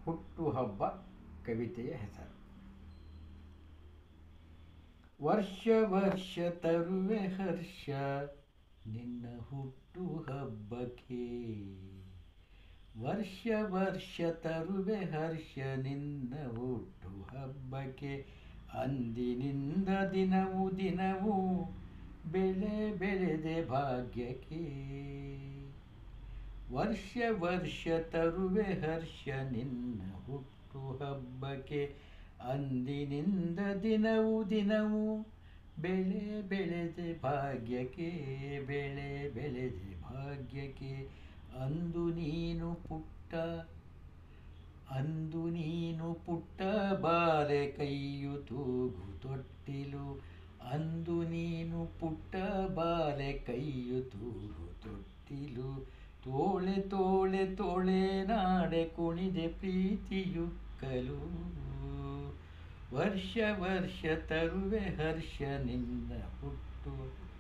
ಹುಟ್ಟುಹಬ್ಬ ಕವಿತೆಯ ಹೆಸರು ವರ್ಷ ವರ್ಷ ತರುವೆ ಹರ್ಷ ನಿನ್ನ ಹುಟ್ಟು ಹಬ್ಬಕ್ಕೆ ವರ್ಷ ವರ್ಷ ತರುವೆ ಹರ್ಷ ನಿನ್ನ ಹುಟ್ಟು ಹಬ್ಬಕ್ಕೆ ಅಂದಿನಿಂದ ದಿನವು ದಿನವೂ ಬೆಳೆ ಬೆಳೆದೆ ಭಾಗ್ಯಕ್ಕೆ ವರ್ಷ ವರ್ಷ ತರುವೆ ಹರ್ಷ ನಿನ್ನ ಹುಟ್ಟು ಹಬ್ಬಕ್ಕೆ ಅಂದಿನಿಂದ ದಿನವು ದಿನವು ಬೆಳೆ ಬೆಳೆದೆ ಭಾಗ್ಯಕ್ಕೆ ಬೆಳೆ ಬೆಳೆದೆ ಭಾಗ್ಯಕ್ಕೆ ಅಂದು ನೀನು ಪುಟ್ಟ ಅಂದು ನೀನು ಪುಟ್ಟ ಬಾರೆ ಕೈಯು ತೂಗು ತೊಟ್ಟಿಲು ಅಂದು ನೀನು ಪುಟ್ಟ ಬಾರೆ ಕೈಯು ತೂಗು ತೊಟ್ಟಿಲು ತೋಳೆ ತೋಳೆ ತೋಳೆ ನಾಡೆ ಕುಣಿದೆ ಪ್ರೀತಿಯುಕ್ಕಲು ವರ್ಷ ವರ್ಷ ತರುವೆ ಹರ್ಷ ನಿನ್ನ ಹುಟ್ಟು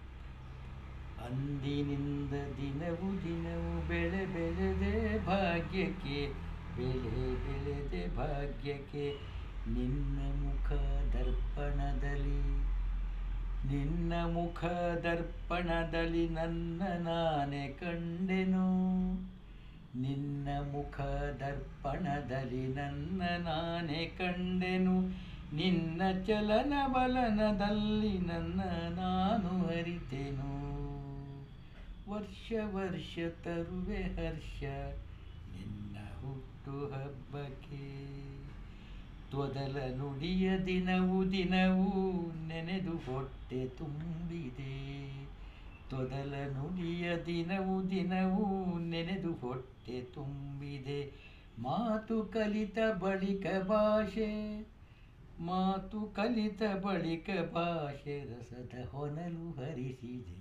ಅಂದಿನಿಂದ ದಿನವು ದಿನವು ಬೆಳೆ ಬೆಳೆದೆ ಭಾಗ್ಯಕ್ಕೆ ಬೆಳೆ ಬೆಳೆದೆ ಭಾಗ್ಯಕ್ಕೆ ನಿನ್ನ ಮುಖ ದರ್ಪಣದಲ್ಲಿ ನಿನ್ನ ಮುಖ ದರ್ಪಣದಲ್ಲಿ ನನ್ನ ನಾನೇ ಕಂಡೆನು ನಿನ್ನ ಮುಖ ದರ್ಪಣದಲ್ಲಿ ನನ್ನ ನಾನೇ ಕಂಡೆನು ನಿನ್ನ ಚಲನ ಬಲನದಲ್ಲಿ ನನ್ನ ನಾನು ಅರಿತೆನು ವರ್ಷ ವರ್ಷ ತರುವೆ ಹರ್ಷ ನಿನ್ನ ಹುಟ್ಟು ಹಬ್ಬಕ್ಕೆ ತೊದಲ ನುಡಿಯ ದಿನವು ದಿನವೂ ನೆನೆದು ಹೊಟ್ಟೆ ತುಂಬಿದೆ ತೊದಲ ನುಡಿಯ ದಿನವು ದಿನವೂ ನೆನೆದು ಹೊಟ್ಟೆ ತುಂಬಿದೆ ಮಾತು ಕಲಿತ ಬಳಿಕ ಭಾಷೆ ಮಾತು ಕಲಿತ ಬಳಿಕ ಭಾಷೆ ರಸದ ಹೊನಲು ಹರಿಸಿದೆ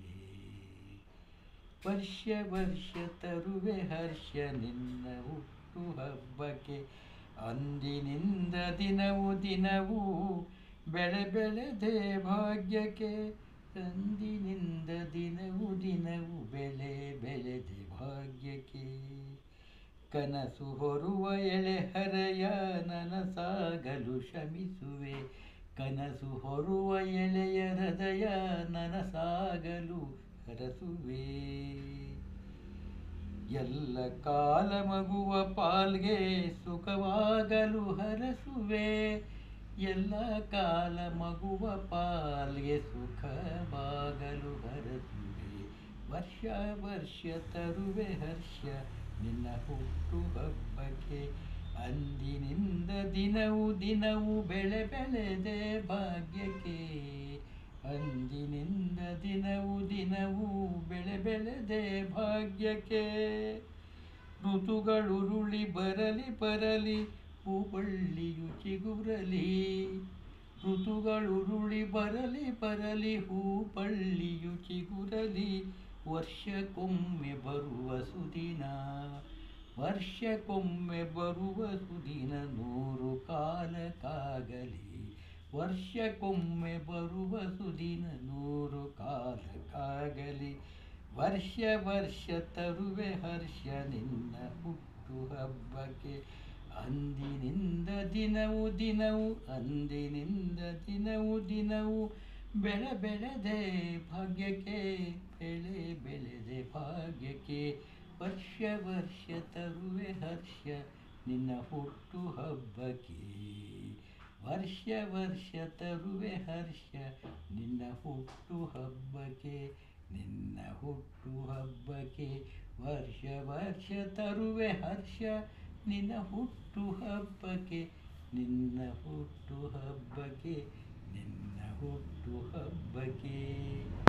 ವರ್ಷ ವರ್ಷ ತರುವೆ ಹರ್ಷ ನಿನ್ನ ಹುಟ್ಟು ಹಬ್ಬಕ್ಕೆ ಅಂದಿನಿಂದ ದಿನವು ದಿನವೂ ಬೆಳೆ ಬೆಳೆದೆ ಭಾಗ್ಯಕ್ಕೆ ಅಂದಿನಿಂದ ದಿನವು ದಿನವು ಬೆಳೆ ಬೆಳೆದೆ ಭಾಗ್ಯಕ್ಕೆ ಕನಸು ಹೊರುವ ಎಳೆಹರೆಯ ನನಸಾಗಲು ಶ್ರಮಿಸುವೆ ಕನಸು ಹೊರುವ ಎಳೆಯ ಹೃದಯ ನನಸಾಗಲು ಹರಸುವೆ ಎಲ್ಲ ಕಾಲ ಮಗುವ ಪಾಲ್ಗೆ ಸುಖವಾಗಲು ಹರಸುವೆ ಎಲ್ಲ ಕಾಲ ಮಗುವ ಪಾಲ್ಗೆ ಸುಖವಾಗಲು ಹರಸುವೆ ವರ್ಷ ವರ್ಷ ತರುವೆ ಹರ್ಷ ನಿನ್ನ ಹುಟ್ಟು ಹಬ್ಬಕ್ಕೆ ಅಂದಿನಿಂದ ದಿನವು ದಿನವು ಬೆಳೆ ಬೆಳೆದೆ ಭಾಗ್ಯಕ್ಕೆ ಅಂದಿನಿಂದ ದಿನವು ದಿನವೂ ಬೆಳೆ ಬೆಳೆದೆ ಭಾಗ್ಯಕ್ಕೆ ಋತುಗಳುರುಳಿ ಬರಲಿ ಬರಲಿ ಹೂಬಳ್ಳಿಯು ಚಿಗುರಲಿ ಋತುಗಳುರುಳಿ ಬರಲಿ ಬರಲಿ ಹೂಬಳ್ಳಿಯು ಚಿಗುರಲಿ ವರ್ಷಕ್ಕೊಮ್ಮೆ ಬರುವ ಸುದಿನ ವರ್ಷಕ್ಕೊಮ್ಮೆ ಬರುವ ಸುದಿನ ನೂರು ಕಾಲಕ್ಕಾಗಲಿ ವರ್ಷಕ್ಕೊಮ್ಮೆ ಬರುವ ಸುದಿನ ನೂರು ಕಾಲಕ್ಕಾಗಲಿ ವರ್ಷ ವರ್ಷ ತರುವೆ ಹರ್ಷ ನಿನ್ನ ಹುಟ್ಟು ಹಬ್ಬಕ್ಕೆ ಅಂದಿನಿಂದ ದಿನವು ದಿನವು ಅಂದಿನಿಂದ ದಿನವು ದಿನವು ಬೆಳೆ ಬೆಳೆದೆ ಭಾಗ್ಯಕ್ಕೆ ಬೆಳೆ ಬೆಳೆದೆ ಭಾಗ್ಯಕ್ಕೆ ವರ್ಷ ವರ್ಷ ತರುವೆ ಹರ್ಷ ನಿನ್ನ ಹುಟ್ಟು ಹಬ್ಬಕ್ಕೆ ವರ್ಷ ವರ್ಷ ತರುವೆ ಹರ್ಷ ನಿನ್ನ ಹುಟ್ಟು ಹಬ್ಬಕ್ಕೆ ನಿನ್ನ ಹುಟ್ಟು ಹಬ್ಬಕ್ಕೆ ವರ್ಷ ವರ್ಷ ತರುವೆ ಹರ್ಷ ನಿನ್ನ ಹುಟ್ಟು ಹಬ್ಬಕ್ಕೆ ನಿನ್ನ ಹುಟ್ಟು ಹಬ್ಬಕ್ಕೆ ನಿನ್ನ ಹುಟ್ಟು ಹಬ್ಬಕ್ಕೆ